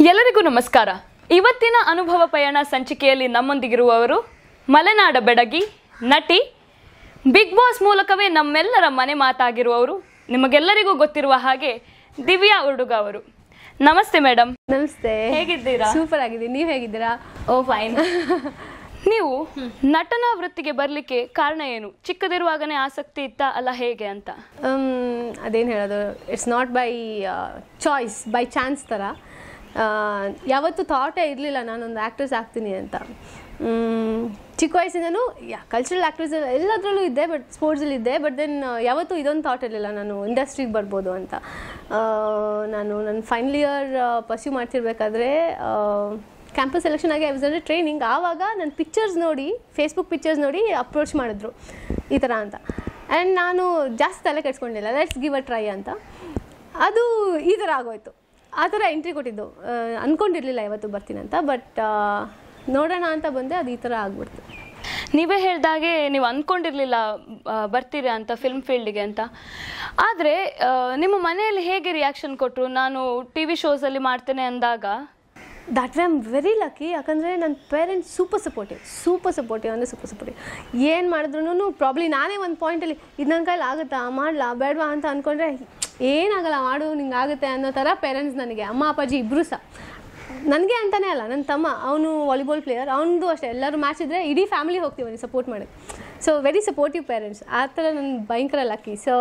ಎಲ್ಲರಿಗೂ ನಮಸ್ಕಾರ ಇವತ್ತಿನ ಅನುಭವ ಪಯಣ ಸಂಚಿಕೆಯಲ್ಲಿ ನಮ್ಮೊಂದಿಗಿರುವವರು ಮಲೆನಾಡ ಬೆಡಗಿ ನಟಿ ಬಿಗ್ ಬಾಸ್ ಮೂಲಕವೇ ನಮ್ಮೆಲ್ಲರ ಮನೆ ಮಾತಾಗಿರುವವರು ನಿಮಗೆಲ್ಲರಿಗೂ ಗೊತ್ತಿರುವ ಹಾಗೆ ದಿವ್ಯಾ ಉಡುಗ ಅವರು ನಮಸ್ತೆ ಮೇಡಮ್ ನಮಸ್ತೆ ಹೇಗಿದ್ದೀರಾ ಸೂಪರ್ ಆಗಿದ್ದೀನಿ ನೀವು ಹೇಗಿದ್ದೀರಾ ಓ ಫೈನ್ ನೀವು ನಟನಾ ವೃತ್ತಿಗೆ ಬರಲಿಕ್ಕೆ ಕಾರಣ ಏನು ಚಿಕ್ಕದಿರುವಾಗನೇ ಆಸಕ್ತಿ ಇತ್ತ ಅಲ್ಲ ಹೇಗೆ ಅಂತ ಅದೇನು ಹೇಳೋದು it's not by choice by chance ಥರ ಆ, ಯಾವತ್ತೂ ಥಾಟೇ ಇರಲಿಲ್ಲ ನಾನೊಂದು ಆ್ಯಕ್ಟ್ರೆಸ್ ಆಗ್ತೀನಿ ಅಂತ ಮ್, ಚಿಕ್ಕ ವಯಸ್ಸಿಂದನೂ ಕಲ್ಚರಲ್ ಆ್ಯಕ್ಟ್ರೆಸ್ ಎಲ್ಲದರಲ್ಲೂ ಇದ್ದೆ ಬಟ್ ಸ್ಪೋರ್ಟ್ಸಲ್ಲಿ ಇದ್ದೆ ಬಟ್ ದೆನ್ ಯಾವತ್ತೂ ಇದೊಂದು ಥಾಟ್ ಇರಲಿಲ್ಲ ನಾನು ಇಂಡಸ್ಟ್ರಿಗೆ ಬರ್ಬೋದು ಅಂತ ಆ, ನಾನು ನನ್ನ ಫೈನಲ್ ಇಯರ್ ಪರ್ಸ್ಯೂ ಮಾಡ್ತಿರ್ಬೇಕಾದ್ರೆ ಕ್ಯಾಂಪಸ್ ಸೆಲೆಕ್ಷನ್ ಆಗಿ ಐ ವಾಸ್ ಅಂಡರ್ ಟ್ರೈನಿಂಗ್ ಆವಾಗ ನನ್ನ ಪಿಕ್ಚರ್ಸ್ ನೋಡಿ ಫೇಸ್ಬುಕ್ ಪಿಕ್ಚರ್ಸ್ ನೋಡಿ ಅಪ್ರೋಚ್ ಮಾಡಿದ್ರು ಈ ಥರ ಅಂತ ಆ್ಯಂಡ್ ನಾನು ಜಾಸ್ತಿ ತಲೆ ಕೆಡ್ಸ್ಕೊಂಡಿಲ್ಲ ಲೆಟ್ಸ್ ಗಿವ್ ಅ ಟ್ರೈ ಅಂತ ಅದು ಈ ಥರ ಆಗೋಯ್ತು ಆ ಥರ ಎಂಟ್ರಿ ಕೊಟ್ಟಿದ್ದು ಆ, ಅನ್ಕೊಂಡಿರ್ಲಿಲ್ಲ ಇವತ್ತು ಬರ್ತೀನಿ ಅಂತ ಬಟ್ ನೋಡೋಣ ಅಂತ ಬಂದೆ ಅದು ಈ ಥರ ಆಗ್ಬಿಡ್ತು ನೀವೇ ಹೇಳ್ದಾಗೆ ನೀವು ಅಂದ್ಕೊಂಡಿರ್ಲಿಲ್ಲ ಆ, ಬರ್ತೀರಾ ಅಂತ ಫಿಲ್ಮ್ ಫೀಲ್ಡಿಗೆ ಅಂತ ಆದರೆ ನಿಮ್ಮ ಮನೆಯಲ್ಲಿ ಹೇಗೆ ರಿಯಾಕ್ಷನ್ ಕೊಟ್ಟರು ನಾನು ಟಿ ವಿ ಶೋಸಲ್ಲಿ ಮಾಡ್ತೇನೆ ಅಂದಾಗ that way am very lucky ಯಾಕಂದರೆ ನನ್ನ parents super supportive super supportive ಅಂದರೆ ಸೂಪರ್ ಸಪೋರ್ಟಿವ್ ಏನು ಮಾಡಿದ್ರು ಪ್ರಾಬ್ಲಿ ನಾನೇ ಒಂದು ಪಾಯಿಂಟಲ್ಲಿ ಇದು ನನ್ನ ಕೈಲಿ ಆಗುತ್ತಾ ಮಾಡಲಾ ಬೇಡವಾ ಅಂತ ಅಂದ್ಕೊಂಡ್ರೆ ಏನಾಗಲ್ಲ ಮಾಡು ನಿಂಗೆ ಆಗುತ್ತೆ ಅನ್ನೋ ಥರ ಪೇರೆಂಟ್ಸ್ ನನಗೆ ಅಮ್ಮ ಅಪ್ಪಾಜಿ ಇಬ್ಬರು ಸಹ ನನಗೆ ಅಂತಲೇ ಅಲ್ಲ ನನ್ನ ತಮ್ಮ ಅವನು ವಾಲಿಬಾಲ್ ಪ್ಲೇಯರ್ ಅವನದು ಅಷ್ಟೇ ಎಲ್ಲರೂ ಮ್ಯಾಚ್ ಇದ್ದರೆ ಇಡೀ ಫ್ಯಾಮಿಲಿ ಹೋಗ್ತೀವಿ ಅವನಿಗೆ ಸಪೋರ್ಟ್ ಮಾಡಿ ಸೊ ವೆರಿ ಸಪೋರ್ಟಿವ್ ಪೇರೆಂಟ್ಸ್ ಆ ಥರ ನನ್ನ ಭಯಂಕರ ಲಕ್ಕಿ ಸೊ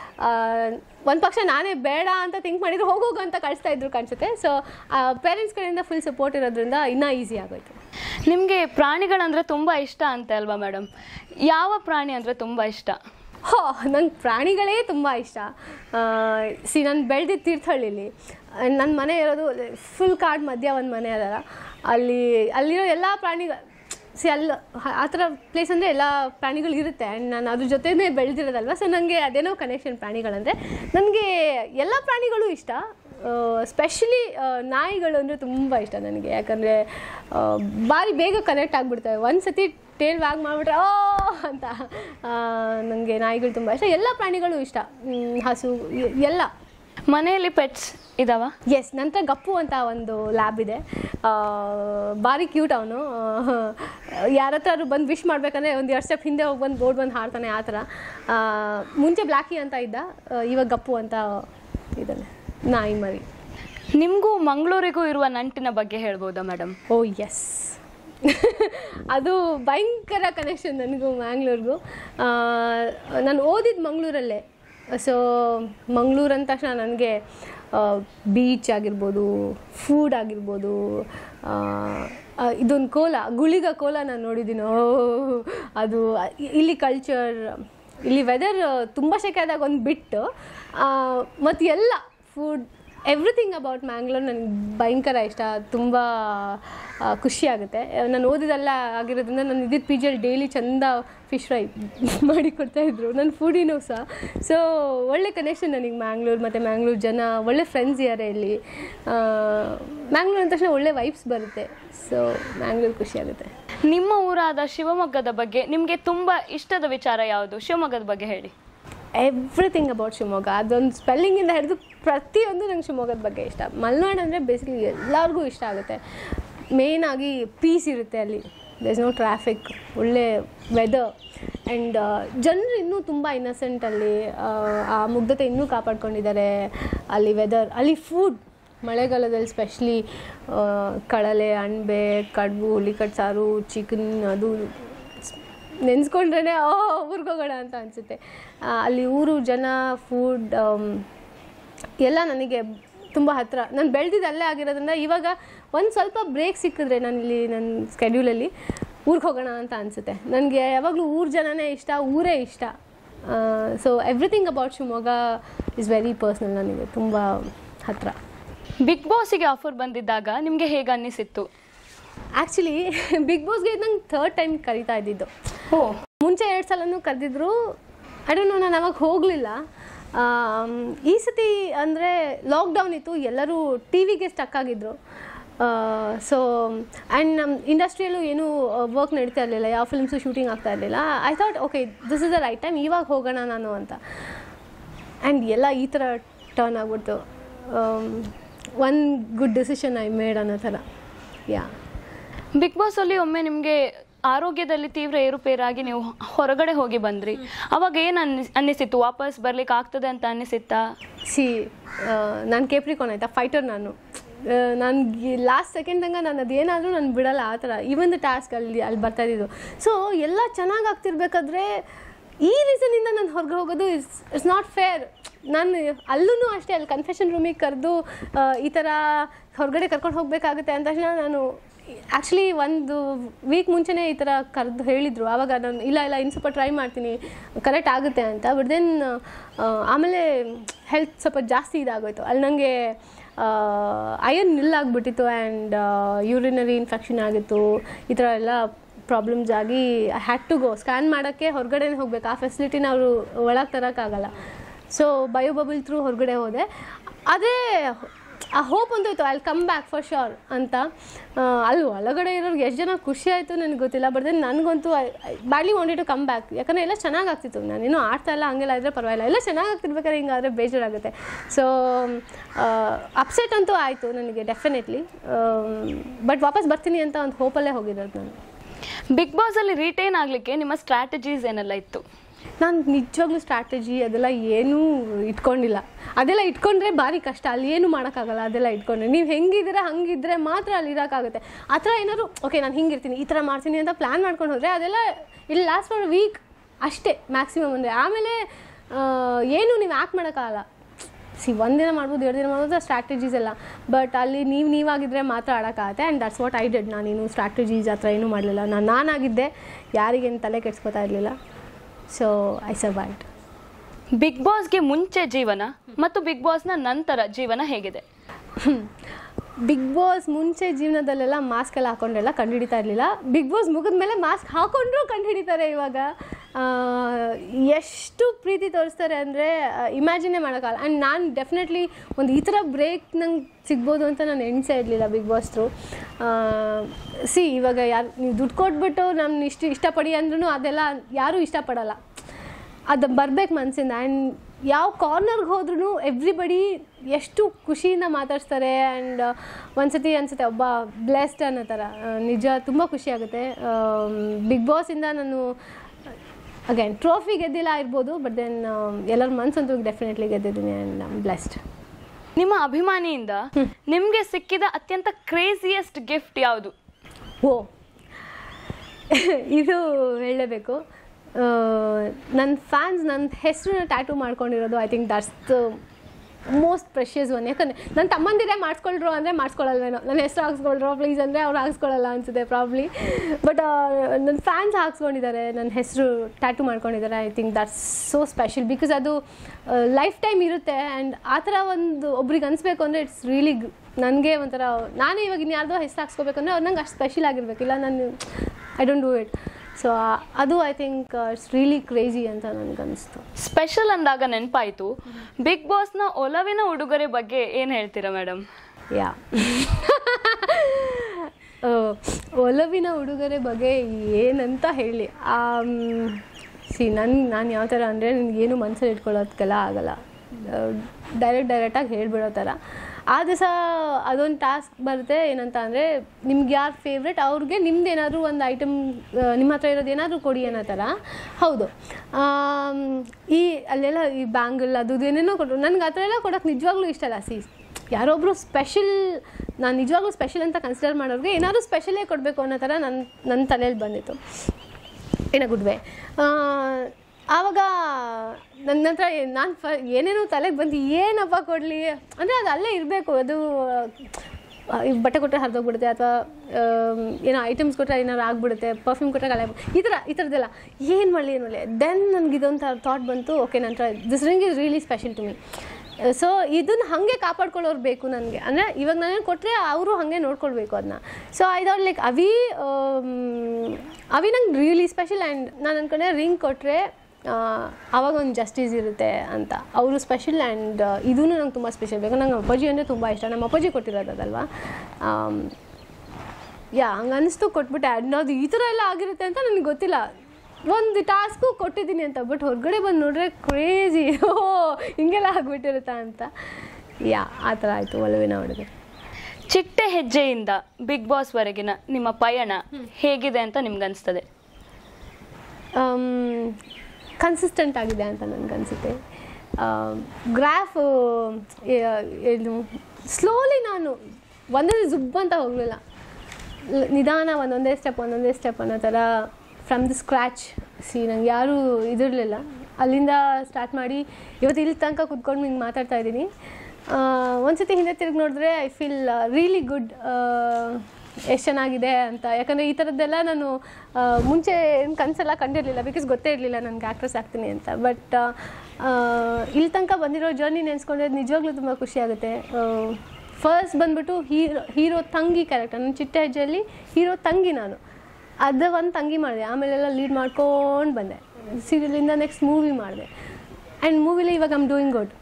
ಒಂದು ಪಕ್ಷ ನಾನೇ ಬೇಡ ಅಂತ ಥಿಂಕ್ ಮಾಡಿದ್ರು ಹೋಗೋಗು ಅಂತ ಕಳಿಸ್ತಾ ಇದ್ರು ಕಾಣಿಸುತ್ತೆ ಸೊ ಪೇರೆಂಟ್ಸ್ ಕಡೆಯಿಂದ ಫುಲ್ ಸಪೋರ್ಟ್ ಇರೋದ್ರಿಂದ ಇನ್ನೂ ಈಸಿ ಆಗೋಯ್ತು ನಿಮಗೆ ಪ್ರಾಣಿಗಳಂದ್ರೆ ತುಂಬ ಇಷ್ಟ ಅಂತ ಅಲ್ವಾ ಮೇಡಮ್ ಯಾವ ಪ್ರಾಣಿ ಅಂದರೆ ತುಂಬ ಇಷ್ಟ ಹೋ ನಂಗೆ ಪ್ರಾಣಿಗಳೇ ತುಂಬ ಇಷ್ಟ ಸಿ ನಾನು ಬೆಳೆದಿದ್ದು ತೀರ್ಥಹಳ್ಳಿಲಿ ನನ್ನ ಮನೆ ಇರೋದು ಫುಲ್ ಕಾಡು ಮಧ್ಯ ಒಂದು ಮನೆ ಅದಲ್ಲ ಅಲ್ಲಿ ಅಲ್ಲಿರೋ ಎಲ್ಲ ಪ್ರಾಣಿಗಳು ಸಿ ಅಲ್ಲಿ ಆ ಥರ ಪ್ಲೇಸ್ ಅಂದರೆ ಎಲ್ಲ ಪ್ರಾಣಿಗಳು ಇರುತ್ತೆ ಆ್ಯಂಡ್ ನಾನು ಅದ್ರ ಜೊತೆನೇ ಬೆಳೆದಿರೋದಲ್ವ ಸೊ ನನಗೆ ಅದೇನೋ ಕನೆಕ್ಷನ್ ಪ್ರಾಣಿಗಳಂದರೆ ನನಗೆ ಎಲ್ಲ ಪ್ರಾಣಿಗಳು ಇಷ್ಟ ಸ್ಪೆಷಲಿ ನಾಯಿಗಳು ಅಂದರೆ ತುಂಬ ಇಷ್ಟ ನನಗೆ ಯಾಕಂದರೆ ಭಾರಿ ಬೇಗ ಕನೆಕ್ಟ್ ಆಗಿಬಿಡ್ತವೆ ಒಂದು ಸತಿ ಟೇಲ್ ವ್ಯಾಗ್ ಮಾಡಿಬಿಟ್ರೆ ಓ ಅಂತ ನನಗೆ ನಾಯಿಗಳು ತುಂಬ ಇಷ್ಟ ಎಲ್ಲ ಪ್ರಾಣಿಗಳು ಇಷ್ಟ ಹ್ಮ್, ಹಸು ಎ- ಎಲ್ಲ ಮನೆಯಲ್ಲಿ ಪೆಟ್ಸ್ ಇದಾವ ಎಸ್ ನಂತರ ಗಪ್ಪು ಅಂತ ಒಂದು ಲ್ಯಾಬ್ ಇದೆ ಆ, ಭಾರಿ ಕ್ಯೂಟ್ ಅವನು ಯಾರ ಹತ್ರ ಬಂದು ವಿಶ್ ಮಾಡ್ಬೇಕಂದ್ರೆ ಒಂದು ಎರಡು ಸ್ಟೆಪ್ ಹಿಂದೆ ಹೋಗಿ ಬಂದು ಬೋರ್ಡ್ ಬಂದು ಹಾಡ್ತಾನೆ ಆ ಥರ ಆ, ಮುಂಚೆ ಬ್ಲ್ಯಾಕಿ ಅಂತ ಇದ್ದ ಆ, ಇವಾಗ ಗಪ್ಪು ಅಂತ ಇದ್ದಾನೆ ನಾಯಿ ಮರಿ ನಿಮಗೂ ಮಂಗಳೂರಿಗೂ ಇರುವ ನಂಟಿನ ಬಗ್ಗೆ ಹೇಳ್ಬೋದಾ ಮೇಡಮ್ ಓ ಎಸ್ ಅದು ಭಯಂಕರ ಕನೆಕ್ಷನ್ ನನಗೂ ಮ್ಯಾಂಗ್ಳೂರ್ಗೂ ನಾನು ಓದಿದ್ದು ಮಂಗಳೂರಲ್ಲೇ ಸೊ ಮಂಗಳೂರು ಅಂದ ತಕ್ಷಣ ನನಗೆ ಬೀಚ್ ಆಗಿರ್ಬೋದು ಫೂಡ್ ಆಗಿರ್ಬೋದು ಆ, ಆ, ಇದೊಂದು ಕೋಲ ಗುಳಿಗ ಕೋಲ ನಾನು ನೋಡಿದ್ದೀನಿ ಓ ಅದು ಇಲ್ಲಿ ಕಲ್ಚರ್ ಇಲ್ಲಿ ವೆದರ್ ತುಂಬ ಸೆಕೆ ಆದಾಗ ಒಂದು ಬಿಟ್ಟು ಮತ್ತು ಎಲ್ಲ ಫುಡ್ ಎವ್ರಿಥಿಂಗ್ ಅಬೌಟ್ ಮ್ಯಾಂಗ್ಳೂರ್ ನನಗೆ ಭಯಂಕರ ಇಷ್ಟ ತುಂಬ ಆ, ಖುಷಿ ಆಗುತ್ತೆ ನಾನು ಓದಿದೆಲ್ಲ ಆಗಿರೋದ್ರಿಂದ ನಾನು ಇದ್ದಿದ್ದು ಪಿ ಜಿಯಲ್ಲಿ ಡೈಲಿ ಚಂದ ಫಿಶ್ ಫ್ರೈ ಮಾಡಿ ಕೊಡ್ತಾಯಿದ್ರು ನನ್ನ ಫುಡಿನೂ ಸಹ ಸೊ ಒಳ್ಳೆ ಕನೆಕ್ಷನ್ ನನಗೆ ಮ್ಯಾಂಗ್ಳೂರ್ ಮತ್ತು ಮ್ಯಾಂಗ್ಳೂರ್ ಜನ ಒಳ್ಳೆ ಫ್ರೆಂಡ್ಸ್ ಇದ್ದಾರೆ ಇಲ್ಲಿ ಆ, ಮ್ಯಾಂಗ್ಳೂರ್ ಅಂದ ತಕ್ಷಣ ಒಳ್ಳೆ ವೈಬ್ಸ್ ಬರುತ್ತೆ ಸೊ ಮ್ಯಾಂಗ್ಳೂರ್ ಖುಷಿ ಆಗುತ್ತೆ ನಿಮ್ಮ ಊರಾದ ಶಿವಮೊಗ್ಗದ ಬಗ್ಗೆ ನಿಮಗೆ ತುಂಬ ಇಷ್ಟದ ವಿಚಾರ ಯಾವುದು ಶಿವಮೊಗ್ಗದ ಬಗ್ಗೆ ಹೇಳಿ ಎವ್ರಿಥಿಂಗ್ ಅಬೌಟ್ ಶಿವಮೊಗ್ಗ ಅದೊಂದು ಸ್ಪೆಲ್ಲಿಂಗಿಂದ ಹಿಡಿದು ಪ್ರತಿಯೊಂದು ನಂಗೆ ಶಿವಮೊಗ್ಗದ ಬಗ್ಗೆ ಇಷ್ಟ ಮಲೆನಾಡು ಅಂದರೆ ಬೇಸಿಕಲಿ ಎಲ್ಲರಿಗೂ ಇಷ್ಟ ಆಗುತ್ತೆ ಮೇಯ್ನ್ ಆಗಿ ಪೀಸ್ ಇರುತ್ತೆ ಅಲ್ಲಿ ದೇಸ್ ನೋ ಟ್ರಾಫಿಕ್ ಒಳ್ಳೆ ವೆದರ್ ಆ್ಯಂಡ್ ಜನರು ಇನ್ನೂ ತುಂಬ ಇನ್ನಸೆಂಟ್ ಅಲ್ಲಿ ಆ, ಆ ಮುಗ್ಧತೆ ಇನ್ನೂ ಕಾಪಾಡ್ಕೊಂಡಿದ್ದಾರೆ ಅಲ್ಲಿ ವೆದರ್ ಅಲ್ಲಿ ಫುಡ್ ಮಳೆಗಾಲದಲ್ಲಿ ಸ್ಪೆಷಲಿ ಕಳಲೆ ಅಣಬೆ ಕಡುಬು ಹುಲಿಕಟ್ಟು ಸಾರು ಚಿಕನ್ ಅದು ನೆನೆಸ್ಕೊಂಡ್ರೆ ಓ ಊರಿಗೆ ಹೋಗೋಣ ಅಂತ ಅನಿಸುತ್ತೆ ಅಲ್ಲಿ ಊರು ಜನ ಫುಡ್ ಎಲ್ಲ ನನಗೆ ತುಂಬ ಹತ್ತಿರ ನಾನು ಬೆಳೆದಿದ್ದು ಅಲ್ಲೇ ಆಗಿರೋದ್ರಿಂದ ಇವಾಗ ಒಂದು ಸ್ವಲ್ಪ ಬ್ರೇಕ್ ಸಿಕ್ಕಿದ್ರೆ ನಾನು ಇಲ್ಲಿ ನನ್ನ ಸ್ಕೆಡ್ಯೂಲಲ್ಲಿ ಊರಿಗೆ ಹೋಗೋಣ ಅಂತ ಅನಿಸುತ್ತೆ ನನಗೆ ಯಾವಾಗಲೂ ಊರ ಜನನೇ ಇಷ್ಟ ಊರೇ ಇಷ್ಟ so everything about Shivamogga is very personal ನನಗೆ ತುಂಬ ಹತ್ತಿರ ಬಿಗ್ ಬಾಸಿಗೆ ಆಫರ್ ಬಂದಿದ್ದಾಗ ನಿಮಗೆ ಹೇಗೆ ಅನ್ನಿಸಿತ್ತು ಆ್ಯಕ್ಚುಲಿ ಬಿಗ್ ಬಾಸ್ಗೆ ನಂಗೆ ಥರ್ಡ್ ಟೈಮ್ ಕರಿತಾ ಇದ್ದಿದ್ದು ಓ ಮುಂಚೆ ಎರಡು ಸಲನೂ ಕರೆದಿದ್ರು ಐ ಡೋಂಟ್ ನೋ ನಾನು ಅವಾಗ ಹೋಗಲಿಲ್ಲ ಈ ಸತಿ ಅಂದರೆ ಲಾಕ್ಡೌನ್ ಇತ್ತು ಎಲ್ಲರೂ ಟಿ ವಿಗೆ ಸ್ಟಕ್ ಆಗಿದ್ರು ಸೊ ಆ್ಯಂಡ್ ನಮ್ಮ ಇಂಡಸ್ಟ್ರಿಯಲ್ಲೂ ಏನೂ ವರ್ಕ್ ನಡೀತಾ ಇರಲಿಲ್ಲ ಯಾವ ಫಿಲ್ಮ್ಸು ಶೂಟಿಂಗ್ ಆಗ್ತಾ ಇರಲಿಲ್ಲ I thought okay this is the right time ಇವಾಗ ಹೋಗೋಣ ನಾನು ಅಂತ ಆ್ಯಂಡ್ ಎಲ್ಲ ಈ ಥರ ಟರ್ನ್ ಆಗ್ಬಿಡ್ತು one good decision I made ಅನ್ನೋ ಥರ ಯಾ ಬಿಗ್ ಬಾಸ್ ಅಲ್ಲಿ ಒಮ್ಮೆ ನಿಮಗೆ ಆರೋಗ್ಯದಲ್ಲಿ ತೀವ್ರ ಏರುಪೇರಾಗಿ ನೀವು ಹೊರಗಡೆ ಹೋಗಿ ಬಂದ್ರಿ ಅವಾಗ ಏನು ಅನ್ನಿ ಅನ್ನಿಸಿತ್ತು ವಾಪಸ್ ಬರ್ಲಿಕ್ಕೆ ಆಗ್ತದೆ ಅಂತ ಅನ್ನಿಸಿತ್ತಾ ಸಿ ನಾನು ಕೇಪ್ರಿಕಾನ್ ಆಯಿತಾ ಫೈಟರ್ ನಾನು ನಾನು ಲಾಸ್ಟ್ ಸೆಕೆಂಡ್ ತನಕ ನಾನು ಅದೇನಾದರೂ ನಾನು ಬಿಡಲ್ಲ ಆ ಥರ ಈವನ್ ದ ಟಾಸ್ಕ್ ಅಲ್ಲಿ ಅಲ್ಲಿ ಬರ್ತಾ ಇದ್ದಿದ್ದು ಸೊ ಎಲ್ಲ ಚೆನ್ನಾಗಿ ಆಗ್ತಿರ್ಬೇಕಾದ್ರೆ ಈ ರೀಸನಿಂದ ನಾನು ಹೊರಗೆ ಹೋಗೋದು ಇಟ್ಸ್ ಇಟ್ಸ್ ನಾಟ್ ಫೇರ್ ನಾನು ಅಲ್ಲೂ ಅಷ್ಟೇ ಅಲ್ಲಿ ಕನ್ಫೆಷನ್ ರೂಮಿಗೆ ಕರೆದು ಈ ಥರ ಹೊರಗಡೆ ಕರ್ಕೊಂಡು ಹೋಗಬೇಕಾಗುತ್ತೆ ಅಂದ ತಕ್ಷಣ ನಾನು ಆ್ಯಕ್ಚುಲಿ ಒಂದು ವೀಕ್ ಮುಂಚೆನೇ ಈ ಥರ ಕರೆದು ಹೇಳಿದರು ಆವಾಗ ನಾನು ಇಲ್ಲ ಇಲ್ಲ ಇನ್ನು ಸ್ವಲ್ಪ ಟ್ರೈ ಮಾಡ್ತೀನಿ ಕರೆಕ್ಟ್ ಆಗುತ್ತೆ ಅಂತ ಬಟ್ ದೆನ್ ಆಮೇಲೆ ಹೆಲ್ತ್ ಸ್ವಲ್ಪ ಜಾಸ್ತಿ ಇದಾಗೋಯ್ತು ಅಲ್ಲಿ ನನಗೆ ಅಯನ್ ನಿಲ್ಲಾಗ್ಬಿಟ್ಟಿತ್ತು ಆ್ಯಂಡ್ ಯೂರಿನರಿ ಇನ್ಫೆಕ್ಷನ್ ಆಗಿತ್ತು ಈ ಥರ ಎಲ್ಲ ಪ್ರಾಬ್ಲಮ್ಸ್ ಆಗಿ I had to go scan ಮಾಡೋಕ್ಕೆ ಹೊರಗಡೆನೇ ಹೋಗ್ಬೇಕು ಆ ಫೆಸಿಲಿಟಿನ ಅವರು ಒಳಗೆ ತರೋಕ್ಕಾಗಲ್ಲ ಸೊ ಬಯೋ ಬಬಲ್ ಥ್ರೂ ಹೊರಗಡೆ ಹೋದೆ ಅದೇ ಆ ಹೋಪ್ ಒಂದೋಯ್ತು ಅಲ್ಲಿ ಕಮ್ ಬ್ಯಾಕ್ ಫಾರ್ ಶೋರ್ ಅಂತ ಆ, ಅಲ್ಲಿ ಒಳಗಡೆ ಇರೋರ್ಗೆ ಎಷ್ಟು ಜನ ಖುಷಿ ಆಯಿತು ನನಗೆ ಗೊತ್ತಿಲ್ಲ ಬಟ್ ದೆನ್ ನನಗಂತೂ badly wanted to come back ಯಾಕಂದರೆ ಎಲ್ಲ ಚೆನ್ನಾಗಿ ಆಗ್ತಿತ್ತು ನಾನೇನು ಆಡ್ತಾ ಇಲ್ಲ ಹಂಗೆಲ್ಲ ಇದ್ರೆ ಪರವಾಗಿಲ್ಲ ಎಲ್ಲ ಚೆನ್ನಾಗಿ ಆಗ್ತಿರ್ಬೇಕಾದ್ರೆ ಹಿಂಗಾದ್ರೆ ಬೇಜಾರಾಗುತ್ತೆ ಸೊ ಅಪ್ಸೆಟ್ ಅಂತೂ ಆಯಿತು ನನಗೆ ಡೆಫಿನೆಟ್ಲಿ ಬಟ್ ವಾಪಸ್ ಬರ್ತೀನಿ ಅಂತ ಒಂದು ಹೋಪಲ್ಲೇ ಹೋಗಿರೋದು ನಾನು ಬಿಗ್ ಬಾಸ್ ಅಲ್ಲಿ ರಿಟೈನ್ ಆಗ್ಲಿಕ್ಕೆ ನಿಮ್ಮ ಸ್ಟ್ರಾಟಜೀಸ್ ಏನೆಲ್ಲ ಇತ್ತು ನಾನು ನಿಜವಾಗ್ಲೂ ಸ್ಟ್ರಾಟಜಿ ಅದೆಲ್ಲ ಏನೂ ಇಟ್ಕೊಂಡಿಲ್ಲ ಅದೆಲ್ಲ ಇಟ್ಕೊಂಡ್ರೆ ಭಾರಿ ಕಷ್ಟ ಅಲ್ಲಿ ಏನು ಮಾಡೋಕ್ಕಾಗಲ್ಲ ಅದೆಲ್ಲ ಇಟ್ಕೊಂಡ್ರೆ ನೀವು ಹೆಂಗಿದ್ದೀರಾ ಹಂಗಿದ್ರೆ ಮಾತ್ರ ಅಲ್ಲಿ ಇರೋಕ್ಕಾಗುತ್ತೆ ಆ ಥರ ಏನಾದ್ರು ಓಕೆ ನಾನು ಹಿಂಗಿರ್ತೀನಿ ಈ ಥರ ಮಾಡ್ತೀನಿ ಅಂತ ಪ್ಲ್ಯಾನ್ ಮಾಡ್ಕೊಂಡು ಹೋದರೆ ಅದೆಲ್ಲ ಇಲ್ಲಿ ಲಾಸ್ಟ್ ಫಾರ್ ವೀಕ್ ಅಷ್ಟೇ ಮ್ಯಾಕ್ಸಿಮಮ್ ಅಂದರೆ ಆಮೇಲೆ ಆ, ಏನು ನೀವು ಆ್ಯಕ್ಟ್ ಮಾಡೋಕ್ಕಾಗಲ್ಲ ಸಿ ಒಂದಿನ ಮಾಡ್ಬೋದು ಎರಡು ದಿನ ಮಾಡ್ಬೋದು ಸ್ಟ್ರಾಟಜೀಸ್ ಎಲ್ಲ ಬಟ್ ಅಲ್ಲಿ ನೀವು ನೀವಾಗಿದ್ದರೆ ಮಾತ್ರ ಆಡೋಕ್ಕಾಗತ್ತೆ and that's what I did ನಾನೇನು ಸ್ಟ್ರಾಟಜೀಸ್ ಆ ಥರ ಏನೂ ಮಾಡಲಿಲ್ಲ ನಾನು ನಾನಾಗಿದ್ದೆ ಯಾರಿಗೇನು ತಲೆ ಕೆಡ್ಸ್ಕೊತಾ ಇರಲಿಲ್ಲ ಸೊ ಐ ಸರ್ವೈವ್ಡ್ ಬಿಗ್ ಬಾಸ್ಗೆ ಮುಂಚೆ ಜೀವನ ಮತ್ತು ಬಿಗ್ ಬಾಸ್ನ ನಂತರ ಜೀವನ ಹೇಗಿದೆ ಬಿಗ್ ಬಾಸ್ ಮುಂಚೆ ಜೀವನದಲ್ಲೆಲ್ಲ ಮಾಸ್ಕ್ ಎಲ್ಲ ಹಾಕೊಂಡ್ರೆಲ್ಲ ಕಂಡುಹಿಡಿತಾ ಇರಲಿಲ್ಲ ಬಿಗ್ ಬಾಸ್ ಮುಗಿದ ಮೇಲೆ ಮಾಸ್ಕ್ ಹಾಕೊಂಡ್ರೂ ಕಂಡುಹಿಡಿತಾರೆ ಇವಾಗ ಆ, ಎಷ್ಟು ಪ್ರೀತಿ ತೋರಿಸ್ತಾರೆ ಅಂದರೆ ಇಮ್ಯಾಜಿನೇ ಮಾಡೋಕ್ಕಲ್ಲ ಆ್ಯಂಡ್ ನಾನು ಡೆಫಿನೆಟ್ಲಿ ಒಂದು ಈ ಥರ ಬ್ರೇಕ್ ನಂಗೆ ಸಿಗ್ಬೋದು ಅಂತ ನಾನು ಎಣಿಸೇ ಇರಲಿಲ್ಲ ಬಿಗ್ ಬಾಸ್ ಥ್ರೂ ಸಿ ಇವಾಗ ಯಾರು ನೀವು ದುಡ್ಡು ಕೊಟ್ಬಿಟ್ಟು ನಾನು ಇಷ್ಟು ಇಷ್ಟಪಡಿ ಅಂದ್ರೂ ಅದೆಲ್ಲ ಯಾರೂ ಇಷ್ಟಪಡಲ್ಲ ಅದು ಬರ್ಬೇಕು ಮನಸ್ಸಿಂದ ಆ್ಯಂಡ್ ಯಾವ ಕಾರ್ನರ್ಗೆ ಹೋದ್ರೂ ಎವ್ರಿಬಡಿ ಎಷ್ಟು ಖುಷಿಯಿಂದ ಮಾತಾಡ್ಸ್ತಾರೆ ಆ್ಯಂಡ್ ಒಂದ್ಸತಿ ಅನ್ಸುತ್ತೆ ಒಬ್ಬ ಬ್ಲೆಸ್ಡ್ ಅನ್ನೋ ಥರ ಆ, ನಿಜ ತುಂಬ ಖುಷಿ ಆಗುತ್ತೆ ಬಿಗ್ ಬಾಸಿಂದ ನಾನು ಅಗೇನ್ ಟ್ರೋಫಿ ಗೆದ್ದಿಲ್ಲ ಇರ್ಬೋದು ಬಟ್ ದೆನ್ ಎಲ್ಲರ ಮನ್ಸಂತೂ ಡೆಫಿನೆಟ್ಲಿ ಗೆದ್ದಿದ್ದೀನಿ ಆ್ಯಂಡ್ ಐಮ್ ಬ್ಲೆಸ್ಡ್ ನಿಮ್ಮ ಅಭಿಮಾನಿಯಿಂದ ನಿಮಗೆ ಸಿಕ್ಕಿದ ಅತ್ಯಂತ ಕ್ರೇಜಿಯೆಸ್ಟ್ ಗಿಫ್ಟ್ ಯಾವುದು ಓ ಇದು ಹೇಳಲೇಬೇಕು ನನ್ನ ಫ್ಯಾನ್ಸ್ ನನ್ನ ಹೆಸರನ್ನ ಟ್ಯಾಟೂ ಮಾಡ್ಕೊಂಡಿರೋದು I think that's the most precious one ಯಾಕಂದರೆ ನನ್ನ ತಮ್ಮಂದಿರೇ ಮಾಡಿಸ್ಕೊಳ್ರು ಅಂದರೆ ಮಾಡಿಸ್ಕೊಳ್ಳಲ್ವೇನೋ ನನ್ನ ಹೆಸರು ಹಾಕ್ಸ್ಕೊಳ್ರು ಪ್ಲೀಸ್ ಅಂದರೆ ಅವ್ರು ಹಾಕ್ಸ್ಕೊಳ್ಳಲ್ಲ ಅನ್ಸುತ್ತೆ ಪ್ರಾಬ್ಲಿ ಬಟ್ ನನ್ನ ಫ್ಯಾನ್ಸ್ ಹಾಕ್ಸ್ಕೊಂಡಿದ್ದಾರೆ ನನ್ನ ಹೆಸರು ಟ್ಯಾಟೂ ಮಾಡ್ಕೊಂಡಿದ್ದಾರೆ I think that's so special because ಅದು ಲೈಫ್ ಟೈಮ್ ಇರುತ್ತೆ ಆ್ಯಂಡ್ ಆ ಥರ ಒಂದು ಒಬ್ರಿಗೆ ಅನಿಸ್ಬೇಕು ಅಂದರೆ ಇಟ್ಸ್ ರಿಯಲಿ ನನಗೆ ಒಂಥರ ನಾನೇ ಇವಾಗ ಇನ್ಯಾರ್ದೋ ಹೆಸರು ಹಾಕ್ಸ್ಕೋಬೇಕಂದ್ರೆ ಅವ್ರು ನಂಗೆ ಅಷ್ಟು ಸ್ಪೆಷಲ್ ಆಗಿರ್ಬೇಕಿಲ್ಲ ನಾನು I don't do it so ಅದು I think it's really crazy ಅಂತ ನನಗನ್ನಿಸ್ತು ಸ್ಪೆಷಲ್ ಅಂದಾಗ ನೆನಪಾಯಿತು ಬಿಗ್ ಬಾಸ್ನ ಒಲವಿನ ಉಡುಗೊರೆ ಬಗ್ಗೆ ಏನು ಹೇಳ್ತೀರಾ ಮೇಡಮ್ ಯಾ ಒಲವಿನ ಉಡುಗೊರೆ ಬಗ್ಗೆ ಏನಂತ ಹೇಳಿ ಸಿ ನನ್ನ ನಾನು ಯಾವ ಥರ ಅಂದರೆ ನನಗೇನು ಮನಸ್ಸಲ್ಲಿ ಇಟ್ಕೊಳ್ಳೋದಕ್ಕೆಲ್ಲ ಆಗಲ್ಲ ಡೈರೆಕ್ಟ್ ಡೈರೆಕ್ಟಾಗಿ ಹೇಳ್ಬಿಡೋ ಥರ ಆ ದಿವಸ ಅದೊಂದು ಟಾಸ್ಕ್ ಬರುತ್ತೆ ಏನಂತ ಅಂದರೆ ನಿಮ್ಗೆ ಯಾರು ಫೇವ್ರೆಟ್ ಅವ್ರಿಗೆ ನಿಮ್ದು ಏನಾದರೂ ಒಂದು ಐಟಮ್ ನಿಮ್ಮ ಹತ್ರ ಇರೋದು ಏನಾದರೂ ಕೊಡಿ ಅನ್ನೋ ಥರ ಹೌದು ಆಮ್, ಈ ಅಲ್ಲೆಲ್ಲ ಈ ಬ್ಯಾಂಗಲ್ ಅದು ಇದು ಏನೇನೋ ಕೊಟ್ಟರು ನನಗೆ ಆ ಥರ ಎಲ್ಲ ಕೊಡೋಕೆ ನಿಜವಾಗ್ಲೂ ಇಷ್ಟ ಇಲ್ಲ ಸಿ ಯಾರೊಬ್ಬರು ಸ್ಪೆಷಲ್ ನಾನು ನಿಜವಾಗ್ಲೂ ಸ್ಪೆಷಲ್ ಅಂತ ಕನ್ಸಿಡರ್ ಮಾಡೋರಿಗೆ ಏನಾದರೂ ಸ್ಪೆಷಲೇ ಕೊಡಬೇಕು ಅನ್ನೋ ಥರ ನನ್ನ ನನ್ನ ತಲೆಯಲ್ಲಿ ಬಂದಿತ್ತು ಇನ್ ಅ ಗುಡ್ ವೇ ಆವಾಗ ನನ್ನ ಹತ್ರ ನಾನು ಫ ಏನೇನೋ ತಲೆಗೆ ಬಂದು ಏನಪ್ಪ ಕೊಡಲಿ ಅಂದರೆ ಅದು ಅಲ್ಲೇ ಇರಬೇಕು ಅದು ಆ, ಈ ಬಟ್ಟೆ ಕೊಟ್ಟರೆ ಹರಿದೋಗ್ಬಿಡುತ್ತೆ ಅಥವಾ ಏನೋ ಐಟಮ್ಸ್ ಕೊಟ್ಟರೆ ಏನಾದ್ರು ಆಗ್ಬಿಡುತ್ತೆ ಪರ್ಫ್ಯೂಮ್ ಕೊಟ್ಟರೆ ಕಲೆ ಈ ಥರ ಈ ಥರದ್ದೆಲ್ಲ ಏನು ಮಾಡಲಿ ಏನು ಮಾಡಲಿ ದೆನ್ ನನಗೆ ಇದೊಂದು ಥಾಟ್ ಬಂತು ಓಕೆ ನನ್ನ this ring is really special to me so ಇದನ್ನ ಹಾಗೆ ಕಾಪಾಡ್ಕೊಳ್ಳೋರು ಬೇಕು ನನಗೆ ಅಂದರೆ ಇವಾಗ ನಾನು ಕೊಟ್ಟರೆ ಅವರು ಹಾಗೆ ನೋಡ್ಕೊಳ್ಬೇಕು ಅದನ್ನ ಸೊ ಐದವ್ರು ಲೈಕ್ ಅವಿ ಆಮ್, ಅವಿ ನಂಗೆ ರಿಯಲಿ ಸ್ಪೆಷಲ್ ಆ್ಯಂಡ್ ನಾನು ಅನ್ಕೊಂಡೆ ರಿಂಗ್ ಕೊಟ್ಟರೆ ಆವಾಗ ಒಂದು ಜಸ್ಟಿಸ್ ಇರುತ್ತೆ ಅಂತ ಅವರು ಸ್ಪೆಷಲ್ ಆ್ಯಂಡ್ ಇದೂ ನಂಗೆ ತುಂಬ ಸ್ಪೆಷಲ್ ಬೇಕು ನಂಗೆ ಅಪ್ಪಾಜಿ ಅಂದರೆ ತುಂಬ ಇಷ್ಟ ನಮ್ಮ ಅಪ್ಪಾಜಿ ಕೊಟ್ಟಿರೋದು ಅದಲ್ವಾ ಆಮ್, ಯಾ ಹಂಗೆ ಅನಿಸ್ತು ಕೊಟ್ಬಿಟ್ಟೆ ಅನ್ನೋದು ಈ ಥರ ಎಲ್ಲ ಆಗಿರುತ್ತೆ ಅಂತ ನನಗೆ ಗೊತ್ತಿಲ್ಲ ಒಂದು ಟಾಸ್ಕು ಕೊಟ್ಟಿದ್ದೀನಿ ಅಂತ ಬಟ್ ಹೊರಗಡೆ ಬಂದು ನೋಡ್ರೆ ಕ್ರೇಜಿ ಓ ಹಿಂಗೆಲ್ಲ ಆಗ್ಬಿಟ್ಟಿರುತ್ತಾ ಅಂತ ಯಾ ಆ ಥರ ಆಯಿತು ಒಲವಿನ ಹುಡುಗ ಚಿಟ್ಟೆ ಹೆಜ್ಜೆಯಿಂದ ಬಿಗ್ ಬಾಸ್ ವರೆಗಿನ ನಿಮ್ಮ ಪಯಣ ಹೇಗಿದೆ ಅಂತ ನಿಮ್ಗೆ ಅನಿಸ್ತದೆ ಕನ್ಸಿಸ್ಟೆಂಟ್ ಆಗಿದೆ ಅಂತ ನನಗನ್ಸುತ್ತೆ ಗ್ರಾಫ್ ಏನು ಸ್ಲೋಲಿ ನಾನು ಒಂದೇ ಜುಬ್ ಅಂತ ಹೋಗಲಿಲ್ಲ ನಿಧಾನ ಒಂದೊಂದೇ ಸ್ಟೆಪ್ ಒಂದೊಂದೇ ಸ್ಟೆಪ್ ಅನ್ನೋ ಥರ ಫ್ರಮ್ ದಿ ಸ್ಕ್ರ್ಯಾಚ್ ಸಿ ನಂಗೆ ಯಾರೂ ಇದಿರಲಿಲ್ಲ ಅಲ್ಲಿಂದ ಸ್ಟಾರ್ಟ್ ಮಾಡಿ ಇವತ್ತು ಇಲ್ಲಿ ತನಕ ಕುತ್ಕೊಂಡು ಹಿಂಗೆ ಮಾತಾಡ್ತಾ ಇದ್ದೀನಿ ಒಂದ್ಸತಿ ಹಿಂದೆ ತಿರುಗಿ ನೋಡಿದ್ರೆ ಐ ಫೀಲ್ ರಿಯಲಿ ಗುಡ್ ಎಷ್ಟು ಚೆನ್ನಾಗಿದೆ ಅಂತ ಯಾಕಂದರೆ ಈ ಥರದ್ದೆಲ್ಲ ನಾನು ಆ, ಮುಂಚೆ ಏನು ಕನಸೆಲ್ಲ ಕಂಡಿರಲಿಲ್ಲ ಬಿಕಾಸ್ ಗೊತ್ತೇ ಇರಲಿಲ್ಲ ನನಗೆ ಆ್ಯಕ್ಟ್ರೆಸ್ ಆಗ್ತೀನಿ ಅಂತ ಬಟ್ ಇಲ್ಲಿ ತನಕ ಬಂದಿರೋ ಜರ್ನಿ ನೆನೆಸ್ಕೊಂಡ್ರೆ ನಿಜವಾಗ್ಲೂ ತುಂಬ ಖುಷಿ ಆಗುತ್ತೆ ಫಸ್ಟ್ ಬಂದ್ಬಿಟ್ಟು ಹೀರೋ ಹೀರೋ ತಂಗಿ ಕ್ಯಾರೆಕ್ಟರ್ ನನ್ನ ಚಿಟ್ಟೆ ಹೆಜ್ಜೆಯಲ್ಲಿ ಹೀರೋ ತಂಗಿ ನಾನು ಅದು ಒಂದು ತಂಗಿ ಮಾಡಿದೆ ಆಮೇಲೆಲ್ಲ ಲೀಡ್ ಮಾಡ್ಕೊಂಡು ಬಂದೆ ಸೀರಿಯಲಿಂದ ನೆಕ್ಸ್ಟ್ ಮೂವಿ ಮಾಡಿದೆ ಆ್ಯಂಡ್ ಮೂವಿಲಿ ಇವಾಗ ಐಮ್ ಡೂಯಿಂಗ್ ಗುಡ್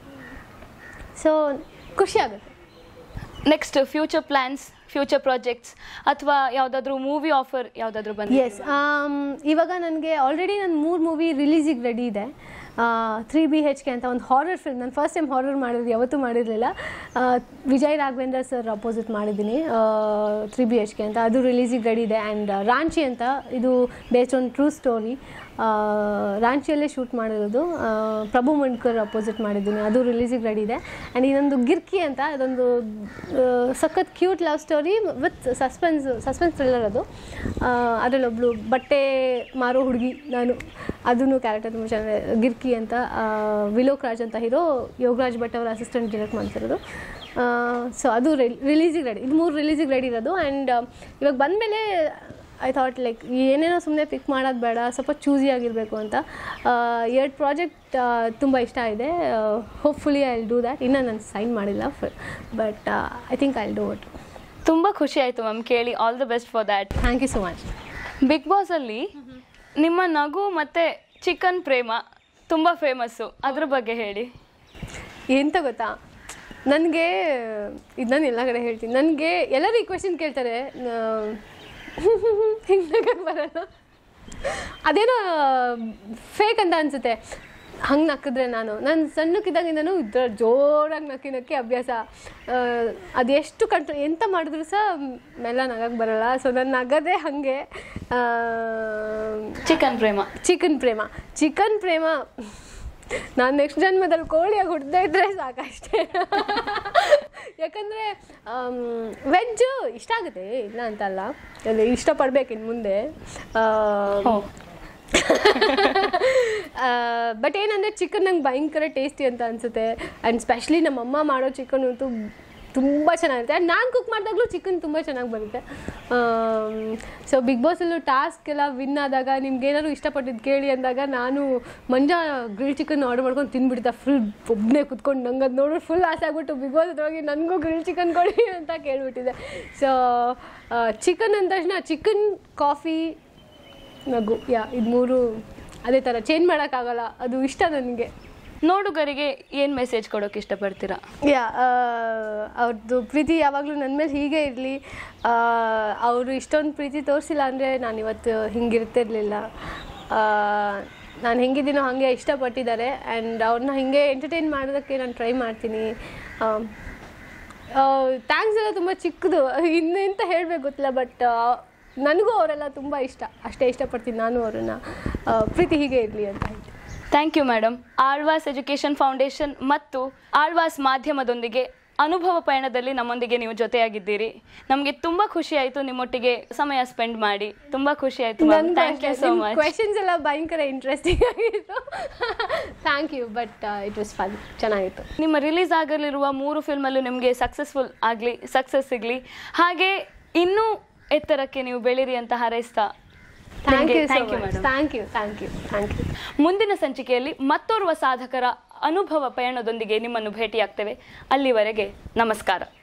ಸೊ ಖುಷಿ ಆಗುತ್ತೆ next future plans future projects ಅಥವಾ ಯಾವುದಾದ್ರೂ ಮೂವಿ ಆಫರ್ ಯಾವುದಾದ್ರೂ ಬಂದಿದೆ ಎಸ್ ಇವಾಗ ನನಗೆ ಆಲ್ರೆಡಿ ನನ್ನ ಮೂರು ಮೂವಿ ರಿಲೀಸಿಗೆ ರೆಡಿ ಇದೆ ತ್ರೀ ಬಿ ಹೆಚ್ ಕೆ ಅಂತ ಒಂದು ಹಾರರ್ ಫಿಲ್ಮ್ ನಾನು ಫಸ್ಟ್ ಟೈಮ್ ಹಾರರ್ ಮಾಡಿದ್ದು ಯಾವತ್ತೂ ಮಾಡಿರಲಿಲ್ಲ ವಿಜಯ್ ರಾಘವೇಂದ್ರ ಸರ್ ಅಪೋಸಿಟ್ ಮಾಡಿದ್ದೀನಿ ತ್ರೀ ಬಿ ಎಚ್ ಕೆ ಅಂತ ಅದು ರಿಲೀಸಿಗೆ ರೆಡಿ ಇದೆ ಆ್ಯಂಡ್ ರಾಂಚಿ ಅಂತ ಇದು ಬೇಸ್ಡ್ ಆನ್ ಟ್ರೂ ಸ್ಟೋರಿ ರಾಂಚಿಯಲ್ಲೇ ಶೂಟ್ ಮಾಡಿರೋದು ಆ, ಪ್ರಭು ಮಂಡ್ಕರ್ ಅಪೋಸಿಟ್ ಮಾಡಿದ್ದೀನಿ ಅದು ರಿಲೀಸಿಗೆ ರೆಡಿ ಇದೆ ಆ್ಯಂಡ್ ಇನ್ನೊಂದು ಗಿರ್ಕಿ ಅಂತ ಅದೊಂದು ಆ, ಸಖತ್ cute love story with suspense suspense thriller ಅದು ಅದರಲ್ಲೊಬ್ಳು ಬಟ್ಟೆ ಮಾರೋ ಹುಡುಗಿ ನಾನು ಅದನ್ನು ಕ್ಯಾರೆಕ್ಟರ್ ತುಂಬ ಚೆನ್ನಾಗಿದೆ ಗಿರ್ಕಿ ಅಂತ ಆ, ವಿಲೋಕ್ ರಾಜ್ ಅಂತ ಹೀರೋ ಯೋಗರಾಜ್ ಭಟ್ ಅವರ ಅಸಿಸ್ಟೆಂಟ್ ಡೈರೆಕ್ಟ್ ಮಾಡ್ತಿರೋದು ಸೊ ಅದು ರಿಲೀಸಿಗೆ ರೆಡಿ ಇದು ಮೂರು ರಿಲೀಸಿಗೆ ರೆಡಿ ಇರೋದು ಆ್ಯಂಡ್ ಇವಾಗ ಬಂದಮೇಲೆ ಐ ಥಾಟ್ ಲೈಕ್ ಏನೇನೋ ಸುಮ್ಮನೆ ಪಿಕ್ ಮಾಡೋದು ಬೇಡ ಸ್ವಲ್ಪ ಚೂಸಿ ಆಗಿರಬೇಕು ಅಂತ ಎರಡು ಪ್ರಾಜೆಕ್ಟ್ ತುಂಬ ಇಷ್ಟ ಇದೆ hopefully I will do that ಇನ್ನೂ ನಾನು ಸೈನ್ ಮಾಡಿಲ್ಲ but I think I will do it ತುಂಬ ಖುಷಿ ಆಯಿತು ಮ್ಯಾಮ್ ಕೇಳಿ all the best for that thank you so much big ಬಾಸಲ್ಲಿ ನಿಮ್ಮ ನಗು ಮತ್ತು ಚಿಕನ್ ಪ್ರೇಮ ತುಂಬ ಫೇಮಸ್ಸು ಅದ್ರ ಬಗ್ಗೆ ಹೇಳಿ ಎಂತ ಗೊತ್ತಾ ನನಗೆ ಇದು ನಾನು ಎಲ್ಲ ಕಡೆ ಹೇಳ್ತೀನಿ ನನಗೆ ಎಲ್ಲರೂ ಈ ಕ್ವೆಶನ್ ಕೇಳ್ತಾರೆ ಹಿಂಗೆ ಬರಲ್ಲ ಅದೇನೋ ಫೇಕ್ ಅಂತ ಅನಿಸುತ್ತೆ ಹಂಗೆ ನಕ್ಕಿದ್ರೆ ನಾನು ನಾನು ಸಣ್ಣಕ್ಕಿದ್ದಾಗಿಂದನೂ ಇದ್ರ ಜೋರಾಗಿ ನಕ್ಕಿ ನಕ್ಕಿ ಅಭ್ಯಾಸ ಆ, ಅದೆಷ್ಟು ಕಂಟ್ರೋ ಎಂತ ಮಾಡಿದ್ರು ಸಹ ಮೆಲ್ಲ ನಗಕ್ಕೆ ಬರಲ್ಲ ಸೊ ನಾನು ನಗದೇ ಹಾಗೆ ಚಿಕನ್ ಪ್ರೇಮ ಚಿಕನ್ ಪ್ರೇಮ ಚಿಕನ್ ಪ್ರೇಮ ನಾನು ನೆಕ್ಸ್ಟ್ ಜನ್ಮದಲ್ಲಿ ಕೋಳಿಯಾಗಿ ಹುಡ್ದೇ ಇದ್ರೆ ಸಾಕಷ್ಟೇ ಯಾಕಂದರೆ ವೆಜ್ಜು ಇಷ್ಟ ಆಗುತ್ತೆ ಇಲ್ಲ ಅಂತಲ್ಲ ಅದು ಇಷ್ಟಪಡ್ಬೇಕು ಇನ್ನು ಮುಂದೆ ಹೋ ಬಟ್ ಏನಂದರೆ ಚಿಕನ್ ನಂಗೆ ಭಯಂಕರ ಟೇಸ್ಟಿ ಅಂತ ಅನಿಸುತ್ತೆ ಆ್ಯಂಡ್ ಸ್ಪೆಷಲಿ ನಮ್ಮಮ್ಮ ಮಾಡೋ ಚಿಕನ್ ಅಂತೂ ತುಂಬ ಚೆನ್ನಾಗಿರುತ್ತೆ ಆ್ಯಂಡ್ ನಾನು ಕುಕ್ ಮಾಡಿದಾಗಲೂ ಚಿಕನ್ ತುಂಬ ಚೆನ್ನಾಗಿ ಬರುತ್ತೆ ಸೊ ಬಿಗ್ ಬಾಸಲ್ಲೂ ಟಾಸ್ಕ್ ಎಲ್ಲ ವಿನ್ ಆದಾಗ ನಿಮ್ಗೆ ಏನಾದ್ರು ಇಷ್ಟಪಟ್ಟಿದ್ದು ಕೇಳಿ ಅಂದಾಗ ನಾನು ಮಂಜ ಗ್ರಿಲ್ ಚಿಕನ್ ಆರ್ಡರ್ ಮಾಡ್ಕೊಂಡು ತಿನ್ಬಿಡ್ತಾ ಫುಲ್ ಒಬ್ಬನೇ ಕುತ್ಕೊಂಡು ನಂಗೆ ಅದು ನೋಡ್ಬಿಟ್ಟು ಫುಲ್ ಆಸೆ ಆಗ್ಬಿಟ್ಟು ಬಿಗ್ ಬಾಸ್ ಅದ್ರೊಳಗೆ ನನಗೂ ಗ್ರಿಲ್ ಚಿಕನ್ ಕೊಡಿ ಅಂತ ಕೇಳ್ಬಿಟ್ಟಿದೆ ಸೊ ಚಿಕನ್ ಅಂದ ತಕ್ಷಣ ಚಿಕನ್ ಕಾಫಿ ನಗು ಯಾ ಇದು ಮೂರು ಅದೇ ಥರ ಚೇಂಜ್ ಮಾಡೋಕ್ಕಾಗಲ್ಲ ಅದು ಇಷ್ಟ ನನಗೆ ನೋಡುಗರಿಗೆ ಏನು ಮೆಸೇಜ್ ಕೊಡೋಕೆ ಇಷ್ಟಪಡ್ತೀರಾ ಯಾ ಅವ್ರದ್ದು ಪ್ರೀತಿ ಯಾವಾಗಲೂ ನನ್ನ ಮೇಲೆ ಹೀಗೆ ಇರಲಿ ಅವರು ಇಷ್ಟೊಂದು ಪ್ರೀತಿ ತೋರಿಸಿಲ್ಲ ಅಂದರೆ ನಾನು ಇವತ್ತು ಹಿಂಗಿರ್ತಿರ್ಲಿಲ್ಲ ನಾನು ಹೆಂಗಿದ್ದೀನೋ ಹಾಗೆ ಇಷ್ಟಪಟ್ಟಿದ್ದಾರೆ ಆ್ಯಂಡ್ ಅವ್ರನ್ನ ಹಿಂಗೆ ಎಂಟರ್ಟೈನ್ ಮಾಡೋದಕ್ಕೆ ನಾನು ಟ್ರೈ ಮಾಡ್ತೀನಿ ಥ್ಯಾಂಕ್ಸ್ ಎಲ್ಲ ತುಂಬ ಚಿಕ್ಕದು ಇನ್ನು ಎಂತ ಹೇಳಬೇಕು ಗೊತ್ತಿಲ್ಲ ಬಟ್ ನನಗೂ ಅವರೆಲ್ಲ ತುಂಬ ಇಷ್ಟ ಅಷ್ಟೇ ಇಷ್ಟಪಡ್ತೀನಿ ನಾನು ಅವರನ್ನು ಪ್ರೀತಿ ಹೀಗೆ ಇರಲಿ ಅಂತ ಹೇಳ್ತೀನಿ thank you madam Alva's Education Foundation ಮತ್ತು ಆಳ್ವಾಸ್ ಮಾಧ್ಯಮದೊಂದಿಗೆ ಅನುಭವ ಪಯಣದಲ್ಲಿ ನಮ್ಮೊಂದಿಗೆ ನೀವು ಜೊತೆಯಾಗಿದ್ದೀರಿ ನಮಗೆ ತುಂಬ ಖುಷಿ ಆಯಿತು ನಿಮ್ಮೊಟ್ಟಿಗೆ ಸಮಯ ಸ್ಪೆಂಡ್ ಮಾಡಿ ತುಂಬ ಖುಷಿ ಆಯಿತು ma'am thank you so much questions ಎಲ್ಲ ಭಯಂಕರ ಇಂಟ್ರೆಸ್ಟಿಂಗ್ ಆಗಿತ್ತು thank you but it was fun ಚೆನ್ನಾಗಿತ್ತು ನಿಮ್ಮ ರಿಲೀಸ್ ಆಗಲಿರುವ ಮೂರು ಫಿಲ್ಮಲ್ಲೂ ನಿಮಗೆ ಸಕ್ಸಸ್ಫುಲ್ ಆಗಲಿ ಸಕ್ಸಸ್ ಸಿಗಲಿ ಹಾಗೆ ಇನ್ನೂ ಎತ್ತರಕ್ಕೆ ನೀವು ಬೆಳೀರಿ ಅಂತ ಹಾರೈಸ್ತಾ thank you thank you madam thank you thank you thank you ಮುಂದಿನ ಸಂಚಿಕೆಯಲ್ಲಿ ಮತ್ತೋರ್ವ ಸಾಧಕರ ಅನುಭವ ಪಯಣದೊಂದಿಗೆ ನಿಮ್ಮನ್ನು ಭೇಟಿಯಾಗ್ತೇವೆ ಅಲ್ಲಿವರೆಗೆ ನಮಸ್ಕಾರ